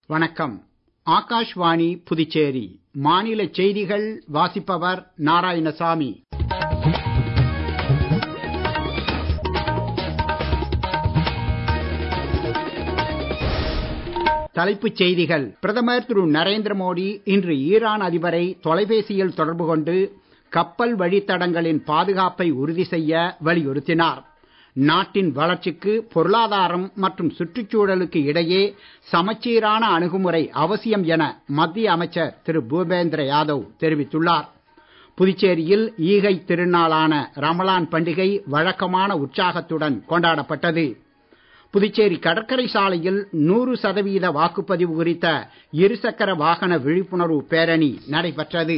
வணக்கம் ஆகாஷ்வாணி புதுச்சேரி மாநில செய்திகள் வாசிப்பவர் நாராயணசாமி தலைப்புச் செய்திகள் பிரதமர் திரு நரேந்திர மோடி இன்று ஈரான் அதிபரை தொலைபேசியில் தொடர்பு கொண்டு கப்பல் வழித்தடங்களின் பாதுகாப்பை உறுதி செய்ய வலியுறுத்தினார் நாட்டின் வளர்ச்சிக்கு பொருளாதாரம் மற்றும் சுற்றுச்சூழலுக்கு இடையே சமச்சீரான அணுகுமுறை அவசியம் என மத்திய அமைச்சர் திரு பூபேந்திர யாதவ் தெரிவித்துள்ளார் புதுச்சேரியில் ஈகை திருநாளான ரமலான் பண்டிகை வழக்கமான உற்சாகத்துடன் கொண்டாடப்பட்டது புதுச்சேரி கடற்கரை சாலையில் நூறு சதவீத வாக்குப்பதிவு குறித்த இருசக்கர வாகன விழிப்புணர்வு பேரணி நடைபெற்றது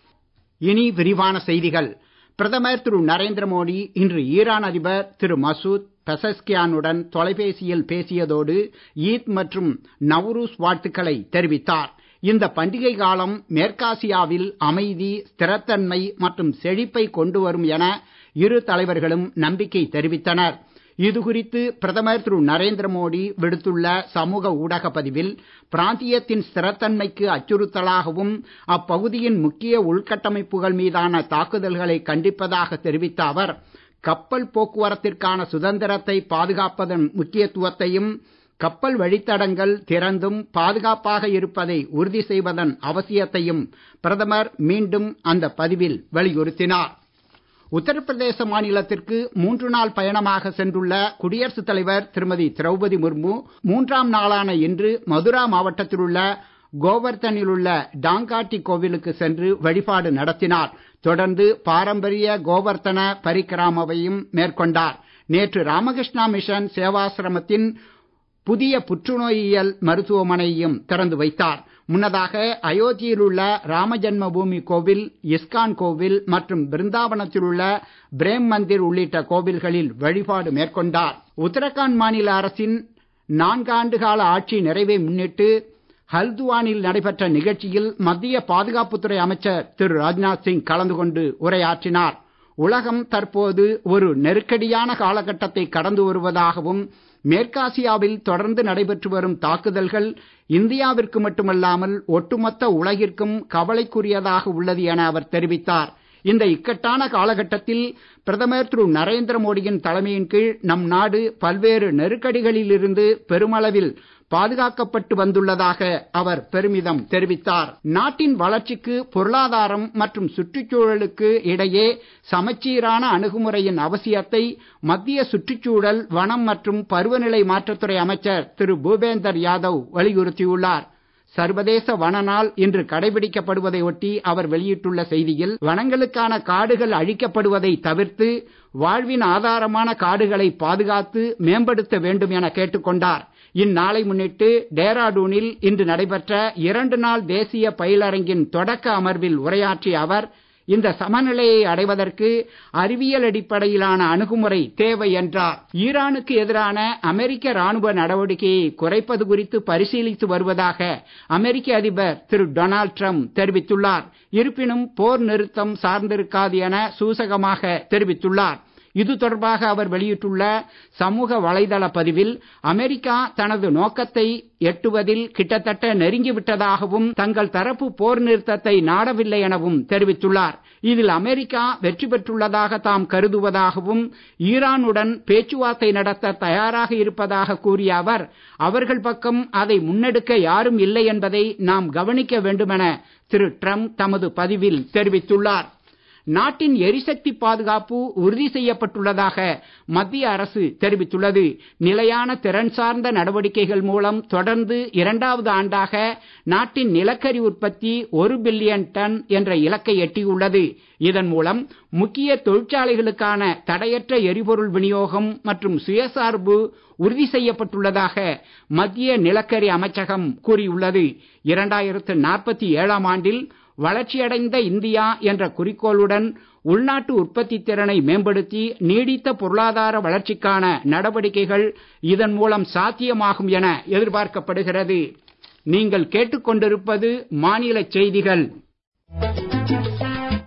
இனி விரிவான செய்திகள் பிரதமர் திரு நரேந்திர மோடி இன்று ஈரான் அதிபர் திரு மசூத் பெசஸ்கியானுடன் தொலைபேசியில் பேசியதோடு ஈத் மற்றும் நவ்ரூஸ் வாழ்த்துக்களை தெரிவித்தார் இந்த பண்டிகை காலம் மேற்காசியாவில் அமைதி ஸ்திரத்தன்மை மற்றும் செழிப்பை கொண்டு வரும் என இரு தலைவர்களும் நம்பிக்கை தெரிவித்தனர் இது குறித்து பிரதமர் திரு நரேந்திர மோடி விடுத்துள்ள சமூக ஊடக பதிவில் பிராந்தியத்தின் ஸ்திரத்தன்மைக்கு அச்சுறுத்தலாகவும் அப்பகுதியின் முக்கிய உள்கட்டமைப்புகள் மீதான தாக்குதல்களை கண்டிப்பதாக தெரிவித்த அவர் கப்பல் போக்குவரத்திற்கான சுதந்திரத்தை பாதுகாப்பதன் முக்கியத்துவத்தையும் கப்பல் வழித்தடங்கள் திறந்தும் பாதுகாப்பாக இருப்பதை உறுதி செய்வதன் அவசியத்தையும் பிரதமர் மீண்டும் அந்த பதிவில் வலியுறுத்தினார் உத்தரப்பிரதேச மாநிலத்திற்கு மூன்று நாள் பயணமாக சென்றுள்ள குடியரசுத் தலைவர் திருமதி திரௌபதி முர்மு மூன்றாம் நாளான இன்று மதுரா மாவட்டத்தில் உள்ள கோவர்த்தனில் உள்ள டாங்காட்டி கோவிலுக்கு சென்று வழிபாடு நடத்தினார் தொடர்ந்து பாரம்பரிய கோவர்த்தன பரிக்கிராமாவையும் மேற்கொண்டார் நேற்று ராமகிருஷ்ணா மிஷன் சேவாசிரமத்தின் புதிய புற்றுநோயியல் மருத்துவமனையையும் திறந்து வைத்தார் முன்னதாக அயோத்தியில் உள்ள ராமஜன்ம பூமி கோவில் இஸ்கான் கோவில் மற்றும் பிருந்தாவனத்தில் உள்ள பிரேம் மந்திர் உள்ளிட்ட கோவில்களில் வழிபாடு மேற்கொண்டார் உத்தரகாண்ட் மாநில அரசின் நான்காண்டு கால ஆட்சி நிறைவை முன்னிட்டு ஹல்துவானில் நடைபெற்ற நிகழ்ச்சியில் மத்திய பாதுகாப்புத்துறை அமைச்சர் திரு ராஜ்நாத் சிங் கலந்து கொண்டு உரையாற்றினார் உலகம் தற்போது ஒரு நெருக்கடியான காலகட்டத்தை கடந்து வருவதாகவும் மேற்காசியாவில் தொடர்ந்து நடைபெற்று வரும் தாக்குதல்கள் இந்தியாவிற்கு மட்டுமல்லாமல் ஒட்டுமொத்த உலகிற்கும் கவலைக்குரியதாக உள்ளது என அவர் தெரிவித்தார் இந்த இக்கட்டான காலகட்டத்தில் பிரதமர் திரு நரேந்திர மோடியின் தலைமையின் கீழ் நம் நாடு பல்வேறு நெருக்கடிகளில் இருந்து பெருமளவில் பாதுகாக்கப்பட்டு வந்துள்ளதாக அவர் பெருமிதம் தெரிவித்தார் நாட்டின் வளர்ச்சிக்கு பொருளாதாரம் மற்றும் சுற்றுச்சூழலுக்கு இடையே சமச்சீரான அணுகுமுறையின் அவசியத்தை மத்திய சுற்றுச்சூழல் வனம் மற்றும் பருவநிலை மாற்றத்துறை அமைச்சர் திரு பூபேந்தர் யாதவ் வலியுறுத்தியுள்ளார் சர்வதேச வன நாள் இன்று கடைபிடிக்கப்படுவதை ஒட்டி அவர் வெளியிட்டுள்ள செய்தியில் வனங்களுக்கான காடுகள் அழிக்கப்படுவதை தவிர்த்து வாழ்வின் ஆதாரமான காடுகளை பாதுகாத்து மேம்படுத்த வேண்டும் என கேட்டுக்கொண்டார் இந்நாளை முன்னிட்டு டேராடூனில் இன்று நடைபெற்ற இரண்டு நாள் தேசிய பயிலரங்கின் தொடக்க அமர்வில் உரையாற்றிய அவர் இந்த சமநிலையை அடைவதற்கு அறிவியல் அடிப்படையிலான அணுகுமுறை தேவை என்றார் ஈரானுக்கு எதிரான அமெரிக்க ராணுவ நடவடிக்கையை குறைப்பது குறித்து பரிசீலித்து வருவதாக அமெரிக்க அதிபர் திரு டொனால்ட் ட்ரம்ப் தெரிவித்துள்ளார் இருப்பினும் போர் நிறுத்தம் சார்ந்திருக்காது என சூசகமாக தெரிவித்துள்ளார் இது தொடர்பாக அவர் வெளியிட்டுள்ள சமூக வலைதள பதிவில் அமெரிக்கா தனது நோக்கத்தை எட்டுவதில் கிட்டத்தட்ட நெருங்கிவிட்டதாகவும் தங்கள் தரப்பு போர் நிறுத்தத்தை நாடவில்லை எனவும் தெரிவித்துள்ளார் இதில் அமெரிக்கா வெற்றி பெற்றுள்ளதாக தாம் கருதுவதாகவும் ஈரானுடன் பேச்சுவார்த்தை நடத்த தயாராக இருப்பதாக கூறிய அவர் அவர்கள் பக்கம் அதை முன்னெடுக்க யாரும் இல்லை என்பதை நாம் கவனிக்க வேண்டுமென திரு ட்ரம்ப் தமது பதிவில் தெரிவித்துள்ளார் நாட்டின் எரிசக்தி பாதுகாப்பு உறுதி செய்யப்பட்டுள்ளதாக மத்திய அரசு தெரிவித்துள்ளது நிலையான திறன் சார்ந்த நடவடிக்கைகள் மூலம் தொடர்ந்து இரண்டாவது ஆண்டாக நாட்டின் நிலக்கரி உற்பத்தி ஒரு பில்லியன் டன் என்ற இலக்கை எட்டியுள்ளது இதன் மூலம் முக்கிய தொழிற்சாலைகளுக்கான தடையற்ற எரிபொருள் விநியோகம் மற்றும் சுயசார்பு உறுதி செய்யப்பட்டுள்ளதாக மத்திய நிலக்கரி அமைச்சகம் கூறியுள்ளது இரண்டாயிரத்து நாற்பத்தி ஏழாம் ஆண்டில் வளர்ச்சியடைந்த இந்தியா என்ற குறிக்கோளுடன் உள்நாட்டு உற்பத்தி திறனை மேம்படுத்தி நீடித்த பொருளாதார வளர்ச்சிக்கான நடவடிக்கைகள் இதன் மூலம் சாத்தியமாகும் என எதிர்பார்க்கப்படுகிறது நீங்கள் கேட்டுக்கொண்டிருப்பது மாநில செய்திகள்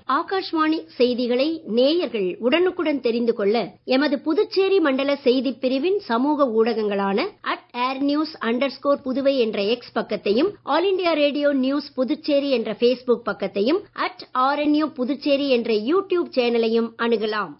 ஆகாஷ்வாணி செய்திகளை நேயர்கள் உடனுக்குடன் தெரிந்து கொள்ள எமது புதுச்சேரி மண்டல செய்திப் பிரிவின் சமூக ஊடகங்களான at air news under Puduvai என்ற எக்ஸ் பக்கத்தையும் All India Radio News Puducherry என்ற ஃபேஸ்புக் பக்கத்தையும் அட் ஆர்என்யூ புதுச்சேரி என்ற யூடியூப் சேனலையும் அணுகலாம்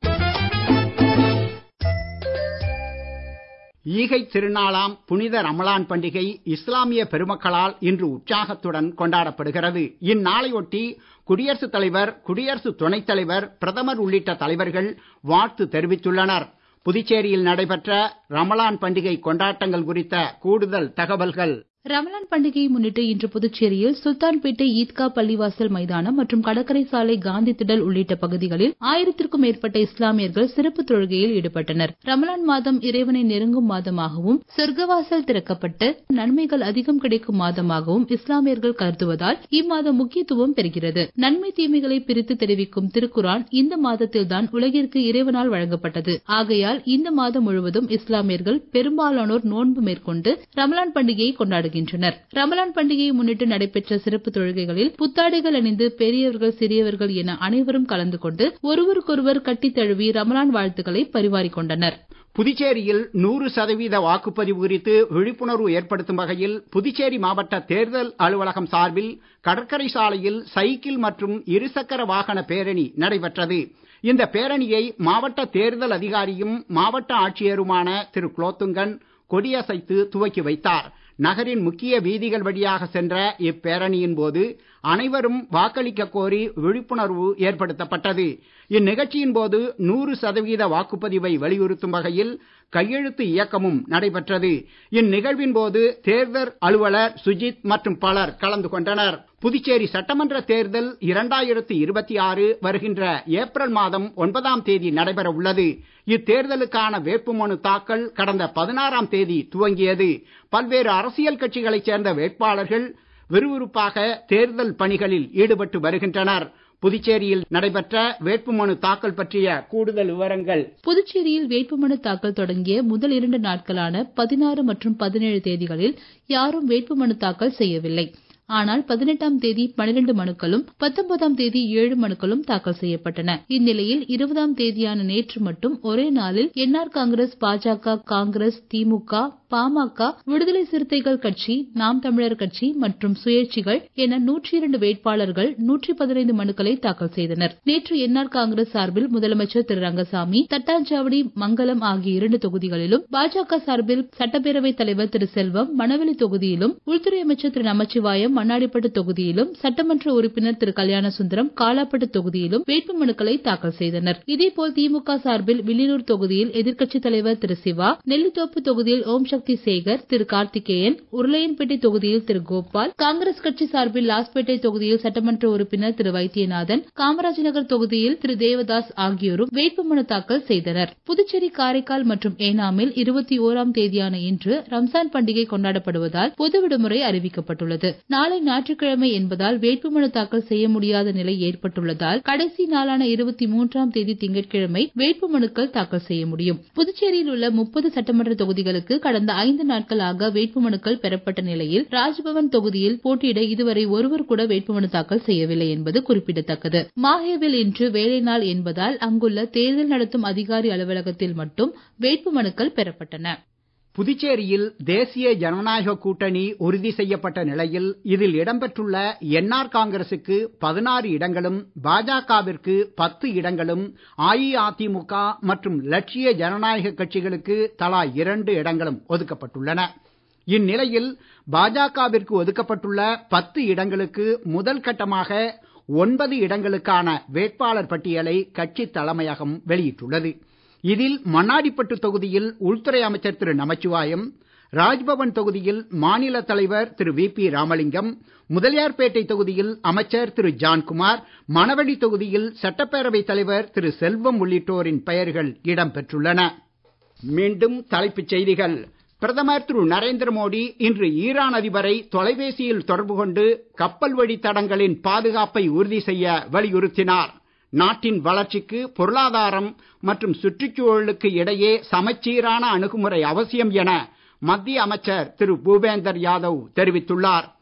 ஈகை திருநாளாம் புனித ரமலான் பண்டிகை இஸ்லாமிய பெருமக்களால் இன்று உற்சாகத்துடன் கொண்டாடப்படுகிறது இந்நாளையொட்டி குடியரசுத் தலைவர் குடியரசு துணைத் தலைவர் பிரதமர் உள்ளிட்ட தலைவர்கள் வாழ்த்து தெரிவித்துள்ளனர் புதுச்சேரியில் நடைபெற்ற ரமலான் பண்டிகை கொண்டாட்டங்கள் குறித்த கூடுதல் தகவல்கள் ரமலான் பண்டிகையை முன்னிட்டு இன்று புதுச்சேரியில் சுல்தான்பேட்டை ஈத்கா பள்ளிவாசல் மைதானம் மற்றும் கடற்கரை சாலை காந்தி திடல் உள்ளிட்ட பகுதிகளில் ஆயிரத்திற்கும் மேற்பட்ட இஸ்லாமியர்கள் சிறப்பு தொழுகையில் ஈடுபட்டனர் ரமலான் மாதம் இறைவனை நெருங்கும் மாதமாகவும் சொர்க்கவாசல் திறக்கப்பட்டு நன்மைகள் அதிகம் கிடைக்கும் மாதமாகவும் இஸ்லாமியர்கள் கருதுவதால் இம்மாதம் முக்கியத்துவம் பெறுகிறது நன்மை தீமைகளை பிரித்து தெரிவிக்கும் திருக்குரான் இந்த மாதத்தில்தான் உலகிற்கு இறைவனால் வழங்கப்பட்டது ஆகையால் இந்த மாதம் முழுவதும் இஸ்லாமியர்கள் பெரும்பாலானோர் நோன்பு மேற்கொண்டு ரமலான் பண்டிகையை கொண்டாடுகிறார் கொண்டாடுகின்றனர் ரமலான் பண்டிகையை முன்னிட்டு நடைபெற்ற சிறப்பு தொழுகைகளில் புத்தாடைகள் அணிந்து பெரியவர்கள் சிறியவர்கள் என அனைவரும் கலந்து கொண்டு ஒருவருக்கொருவர் கட்டித் தழுவி ரமலான் வாழ்த்துக்களை பரிமாறிக் கொண்டனர் புதுச்சேரியில் நூறு சதவீத வாக்குப்பதிவு குறித்து விழிப்புணர்வு ஏற்படுத்தும் வகையில் புதுச்சேரி மாவட்ட தேர்தல் அலுவலகம் சார்பில் கடற்கரை சாலையில் சைக்கிள் மற்றும் இருசக்கர வாகன பேரணி நடைபெற்றது இந்த பேரணியை மாவட்ட தேர்தல் அதிகாரியும் மாவட்ட ஆட்சியருமான திரு குலோத்துங்கன் கொடியசைத்து துவக்கி வைத்தார் நகரின் முக்கிய வீதிகள் வழியாக சென்ற இப்பேரணியின் போது அனைவரும் வாக்களிக்க கோரி விழிப்புணர்வு ஏற்படுத்தப்பட்டது இந்நிகழ்ச்சியின் போது நூறு சதவீத வாக்குப்பதிவை வலியுறுத்தும் வகையில் கையெழுத்து இயக்கமும் நடைபெற்றது இந்நிகழ்வின் போது தேர்தல் அலுவலர் சுஜித் மற்றும் பலர் கலந்து கொண்டனர் புதுச்சேரி சட்டமன்ற தேர்தல் இரண்டாயிரத்தி இருபத்தி ஆறு வருகின்ற ஏப்ரல் மாதம் ஒன்பதாம் தேதி நடைபெற உள்ளது இத்தேர்தலுக்கான வேட்புமனு தாக்கல் கடந்த பதினாறாம் தேதி துவங்கியது பல்வேறு அரசியல் கட்சிகளைச் சேர்ந்த வேட்பாளர்கள் விறுவிறுப்பாக தேர்தல் பணிகளில் ஈடுபட்டு வருகின்றனர் புதுச்சேரியில் நடைபெற்ற வேட்புமனு தாக்கல் பற்றிய கூடுதல் விவரங்கள் புதுச்சேரியில் வேட்புமனு தாக்கல் தொடங்கிய முதல் இரண்டு நாட்களான பதினாறு மற்றும் பதினேழு தேதிகளில் யாரும் வேட்புமனு தாக்கல் செய்யவில்லை ஆனால் பதினெட்டாம் தேதி பனிரெண்டு மனுக்களும் பத்தொன்பதாம் தேதி ஏழு மனுக்களும் தாக்கல் செய்யப்பட்டன இந்நிலையில் இருபதாம் தேதியான நேற்று மட்டும் ஒரே நாளில் என்ஆர் காங்கிரஸ் பாஜக காங்கிரஸ் திமுக பாமக விடுதலை சிறுத்தைகள் கட்சி நாம் தமிழர் கட்சி மற்றும் சுயேட்சிகள் என நூற்றி இரண்டு வேட்பாளர்கள் நூற்றி பதினைந்து மனுக்களை தாக்கல் செய்தனர் நேற்று என்ஆர் காங்கிரஸ் சார்பில் முதலமைச்சர் திரு ரங்கசாமி தட்டாஞ்சாவடி மங்கலம் ஆகிய இரண்டு தொகுதிகளிலும் பாஜக சார்பில் சட்டப்பேரவைத் தலைவர் திரு செல்வம் மணவெளி தொகுதியிலும் உள்துறை அமைச்சர் திரு நமச்சிவாயம் மண்ணாடிப்பட்டு தொகுதியிலும் சட்டமன்ற உறுப்பினர் திரு கல்யாணசுந்தரம் காலாப்பட்டு தொகுதியிலும் வேட்புமனுக்களை தாக்கல் செய்தனர் இதேபோல் திமுக சார்பில் வில்லியனூர் தொகுதியில் எதிர்க்கட்சித் தலைவர் திரு சிவா நெல்லித்தோப்பு தொகுதியில் ஓம் சக்தி சேகர் திரு கார்த்திகேயன் உருளையன்பேட்டை தொகுதியில் திரு கோபால் காங்கிரஸ் கட்சி சார்பில் லாஸ்பேட்டை தொகுதியில் சட்டமன்ற உறுப்பினர் திரு வைத்தியநாதன் காமராஜ் நகர் தொகுதியில் திரு தேவதாஸ் ஆகியோரும் வேட்புமனு தாக்கல் செய்தனர் புதுச்சேரி காரைக்கால் மற்றும் ஏனாமில் இருபத்தி ஓராம் தேதியான இன்று ரம்சான் பண்டிகை கொண்டாடப்படுவதால் பொது விடுமுறை அறிவிக்கப்பட்டுள்ளது நாளை ஞாயிற்றுக்கிழமை என்பதால் வேட்புமனு தாக்கல் செய்ய முடியாத நிலை ஏற்பட்டுள்ளதால் கடைசி நாளான இருபத்தி மூன்றாம் தேதி திங்கட்கிழமை வேட்புமனுக்கள் தாக்கல் செய்ய முடியும் புதுச்சேரியில் உள்ள முப்பது சட்டமன்ற தொகுதிகளுக்கு கடந்த ஐந்து நாட்களாக வேட்புமனுக்கள் பெறப்பட்ட நிலையில் ராஜ்பவன் தொகுதியில் போட்டியிட இதுவரை ஒருவர் கூட வேட்புமனு தாக்கல் செய்யவில்லை என்பது குறிப்பிடத்தக்கது மாஹேவில் இன்று வேலை நாள் என்பதால் அங்குள்ள தேர்தல் நடத்தும் அதிகாரி அலுவலகத்தில் மட்டும் வேட்புமனுக்கள் பெறப்பட்டன புதுச்சேரியில் தேசிய ஜனநாயக கூட்டணி உறுதி செய்யப்பட்ட நிலையில் இதில் இடம்பெற்றுள்ள என்ஆர் காங்கிரசுக்கு பதினாறு இடங்களும் பாஜகவிற்கு பத்து இடங்களும் அஇஅதிமுக மற்றும் லட்சிய ஜனநாயக கட்சிகளுக்கு தலா இரண்டு இடங்களும் ஒதுக்கப்பட்டுள்ளன இந்நிலையில் பாஜகவிற்கு ஒதுக்கப்பட்டுள்ள பத்து இடங்களுக்கு முதல் கட்டமாக ஒன்பது இடங்களுக்கான வேட்பாளர் பட்டியலை கட்சி தலைமையகம் வெளியிட்டுள்ளது இதில் மண்ணாடிப்பட்டு தொகுதியில் உள்துறை அமைச்சர் திரு நமச்சிவாயம் ராஜ்பவன் தொகுதியில் மாநில தலைவர் திரு வி பி ராமலிங்கம் முதலியார்பேட்டை தொகுதியில் அமைச்சர் திரு ஜான்குமார் மணவெளி தொகுதியில் சட்டப்பேரவைத் தலைவர் திரு செல்வம் உள்ளிட்டோரின் பெயர்கள் இடம் பெற்றுள்ளன மீண்டும் தலைப்புச் செய்திகள் பிரதமர் திரு நரேந்திர மோடி இன்று ஈரான் அதிபரை தொலைபேசியில் தொடர்பு கொண்டு கப்பல் வழி தடங்களின் பாதுகாப்பை உறுதி செய்ய வலியுறுத்தினார் நாட்டின் வளர்ச்சிக்கு பொருளாதாரம் மற்றும் சுற்றுச்சூழலுக்கு இடையே சமச்சீரான அணுகுமுறை அவசியம் என மத்திய அமைச்சர் திரு பூபேந்தர் யாதவ் தெரிவித்துள்ளார்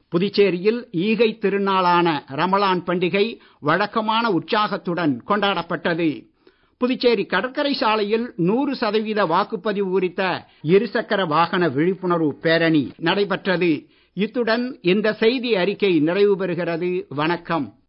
புதுச்சேரியில் ஈகை திருநாளான ரமலான் பண்டிகை வழக்கமான உற்சாகத்துடன் கொண்டாடப்பட்டது புதுச்சேரி கடற்கரை சாலையில் நூறு சதவீத வாக்குப்பதிவு குறித்த இருசக்கர வாகன விழிப்புணர்வு பேரணி நடைபெற்றது இத்துடன் இந்த செய்தி அறிக்கை நிறைவு பெறுகிறது வணக்கம்